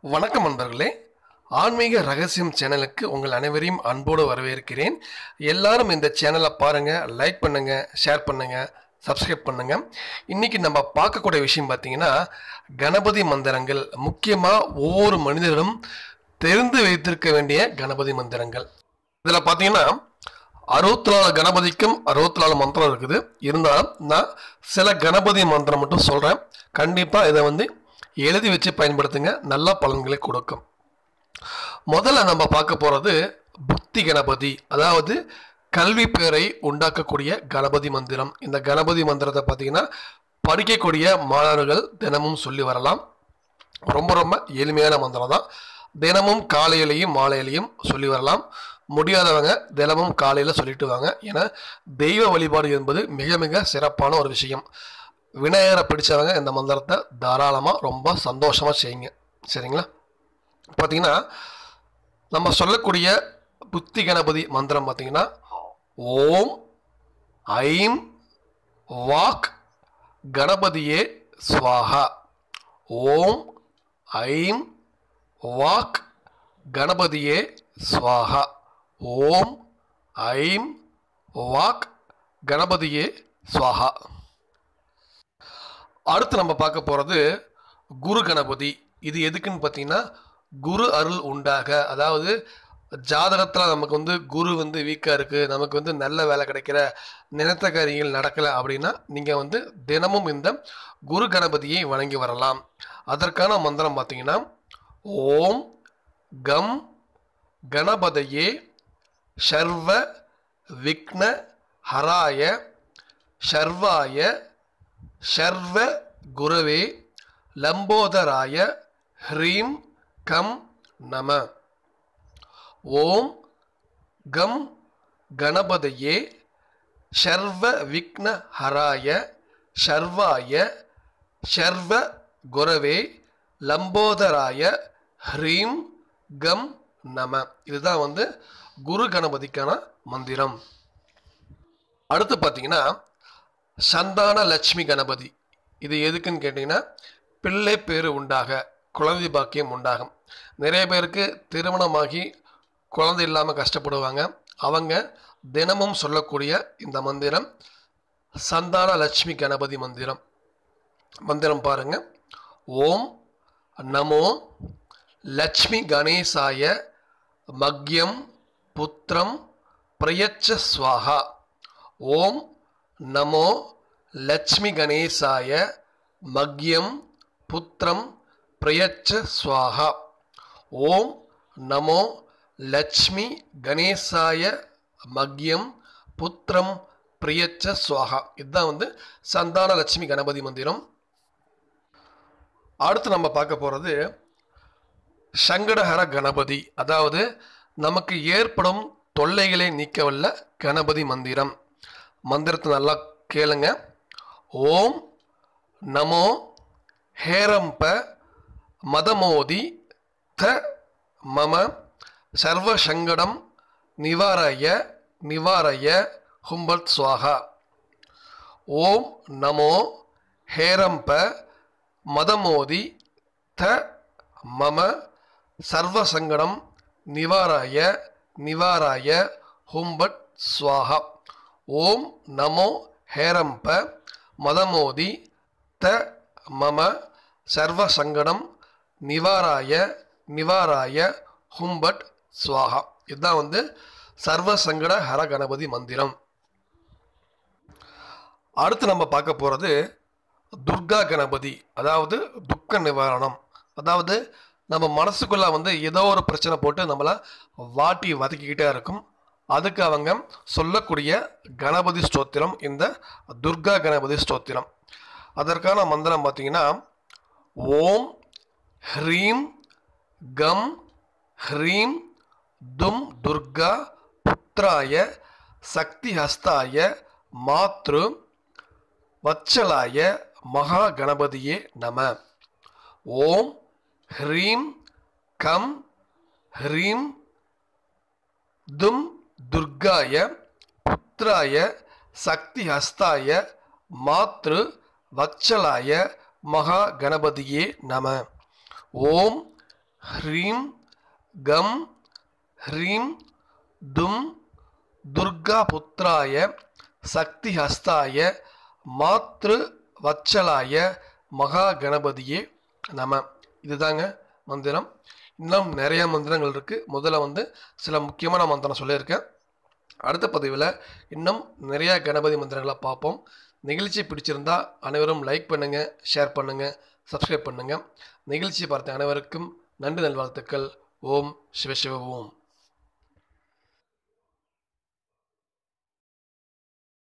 வணக்கம் நண்பர்களே ஆன்மீக ரகசியம் சேனலுக்கு உங்கள் அனைவரையும் அன்போடு வரவேற்கிறேன் எல்லாரும் இந்த சேனலை பாருங்க லைக் பண்ணுங்க ஷேர் பண்ணுங்க சப்ஸ்கிரைப் பண்ணுங்க இன்னைக்கு நம்ம பார்க்கக்கூடிய விஷயம் பார்த்தீங்கன்னா கணபதி மந்திரங்கள் முக்கியமாக ஒவ்வொரு மனிதரும் தெரிந்து வைத்திருக்க வேண்டிய கணபதி மந்திரங்கள் இதில் பார்த்தீங்கன்னா அறுபத்தி நாலு கணபதிக்கும் அறுபத்தி நாலு மந்திரம் இருக்குது இருந்தாலும் நான் சில கணபதி மந்திரம் மட்டும் சொல்கிறேன் கண்டிப்பாக இதை வந்து எழுதி வச்சு பயன்படுத்துங்க நல்ல பலன்களை கொடுக்கும் முதல்ல நம்ம பார்க்க போகிறது புக்தி கணபதி அதாவது கல்வி பேரை உண்டாக்கக்கூடிய கணபதி மந்திரம் இந்த கணபதி மந்திரத்தை பார்த்தீங்கன்னா படிக்கக்கூடிய மாணவர்கள் தினமும் சொல்லி வரலாம் ரொம்ப ரொம்ப எளிமையான மந்திரம் தான் தினமும் காலையிலையும் மாலையிலையும் சொல்லி வரலாம் முடியாதவங்க தினமும் காலையில் சொல்லிட்டு வாங்க ஏன்னா தெய்வ வழிபாடு என்பது மிக மிக சிறப்பான ஒரு விஷயம் விநாயகரை பிடிச்சவங்க இந்த மந்திரத்தை தாராளமாக ரொம்ப சந்தோஷமாக செய்யுங்க சரிங்களா பார்த்தீங்கன்னா நம்ம சொல்லக்கூடிய புத்தி கணபதி மந்திரம் பார்த்தீங்கன்னா ஓம் ஐம் வாக் கணபதியே ஸ்வாஹா ஓம் ஐம் வாக் கணபதியே ஸ்வாஹா ஓம் ஐம் வாக் கணபதியே ஸ்வாஹா அடுத்து நம்ம பார்க்க போகிறது குரு கணபதி இது எதுக்குன்னு பார்த்தீங்கன்னா குரு அருள் உண்டாக அதாவது ஜாதகத்தில் நமக்கு வந்து குரு வந்து வீக்காக இருக்குது நமக்கு வந்து நல்ல வேலை கிடைக்கிற நினைத்த காரியங்கள் நடக்கலை அப்படின்னா நீங்கள் வந்து தினமும் இந்த குரு கணபதியை வணங்கி வரலாம் அதற்கான மந்திரம் பார்த்தீங்கன்னா ஓம் கம் கணபதையே சர்வ விக்ன ஹராய சர்வாய சர்வ குரவே லம்போதராய ஹ்ரீம் கம் நம ஓம் கம் கணபதையே சர்வ விக்ன ஹராய சர்வாய சர்வ குரவே லம்போதராய ஹ்ரீம் கம் நம இதுதான் வந்து குரு கணபதிக்கான மந்திரம் அடுத்து பார்த்தீங்கன்னா சந்தான லட்சுமி கணபதி இது எதுக்குன்னு கேட்டிங்கன்னா பிள்ளை பேரு உண்டாக குழந்தை பாக்கியம் உண்டாகும் நிறைய பேருக்கு திருமணமாகி குழந்தை இல்லாமல் கஷ்டப்படுவாங்க அவங்க தினமும் சொல்லக்கூடிய இந்த மந்திரம் சந்தான லட்சுமி கணபதி மந்திரம் மந்திரம் பாருங்க ஓம் நமோ லட்சுமி கணேசாய மக்யம் புத்திரம் பிரயச்ச ஸ்வாஹா ஓம் நமோ லட்சுமி கணேசாய மக்யம் புத்திரம் பிரயச்ச ஸ்வாஹா ஓம் நமோ லட்சுமி கணேசாய மக்யம் புத்திரம் பிரியச்ச ஸ்வாஹா இதுதான் வந்து சந்தான லட்சுமி கணபதி மந்திரம் அடுத்து நம்ம பார்க்க போகிறது சங்கடஹர கணபதி அதாவது நமக்கு ஏற்படும் தொல்லைகளை நீக்கவல்ல கணபதி மந்திரம் மந்திரத்தை நல்லா கேளுங்க ஓம் நமோ ஹேரம்ப மதமோதி த மம சர்வசங்கடம் நிவாரய நிவாரய ஹும்பத் ஸ்வாகா ஓம் நமோ ஹேரம்ப மதமோதி த மம சர்வசங்கடம் நிவாராய நிவாராய ஹும்பட் ஸ்வாஹா ஓம் நமோ ஹேரம்ப மதமோதி த மம சர்வசங்கடம் நிவாராய நிவாராய ஹும்பட் ஸ்வாஹா இதுதான் வந்து சர்வசங்கட ஹர கணபதி மந்திரம் அடுத்து நம்ம பார்க்க போகிறது துர்கா கணபதி அதாவது துக்க நிவாரணம் அதாவது நம்ம மனசுக்குள்ள வந்து ஏதோ ஒரு பிரச்சனை போட்டு நம்மளை வாட்டி வதக்கிக்கிட்டே இருக்கும் அதுக்கு அவங்க சொல்லக்கூடிய கணபதி ஸ்தோத்திரம் இந்த துர்கா கணபதி ஸ்தோத்திரம் அதற்கான மந்திரம் பார்த்தீங்கன்னா ஓம் ஹ்ரீம் கம் ஹ்ரீம் தும் துர்கா புத்திராய சக்தி ஹஸ்தாய மாத்ரு வச்சலாய மகா கணபதியே நம ஓம் ஹ்ரீம் கம் ஹ்ரீம் தும் துர்காய புத்திராய சக்தி ஹஸ்தாய மாத்ரு வச்சலாய மகா கணபதியே நம ஓம் ஹ்ரீம் கம் ஹ்ரீம் தும் துர்கா புத்ராய சக்தி ஹஸ்தாய மாத்ரு வச்சலாய மகா கணபதியே நம இதுதாங்க மந்திரம் இன்னும் நிறைய மந்திரங்கள் இருக்குது முதல்ல வந்து சில முக்கியமான மந்திரம் சொல்லியிருக்கேன் அடுத்த பதிவில் இன்னும் நிறைய கணபதி மந்திரங்களை பார்ப்போம் நிகழ்ச்சி பிடிச்சிருந்தா அனைவரும் லைக் பண்ணுங்கள் ஷேர் பண்ணுங்கள் சப்ஸ்கிரைப் பண்ணுங்கள் நிகழ்ச்சி பார்த்த அனைவருக்கும் நன்றி நல்வாழ்த்துக்கள் ஓம் சிவசிவ ஓம்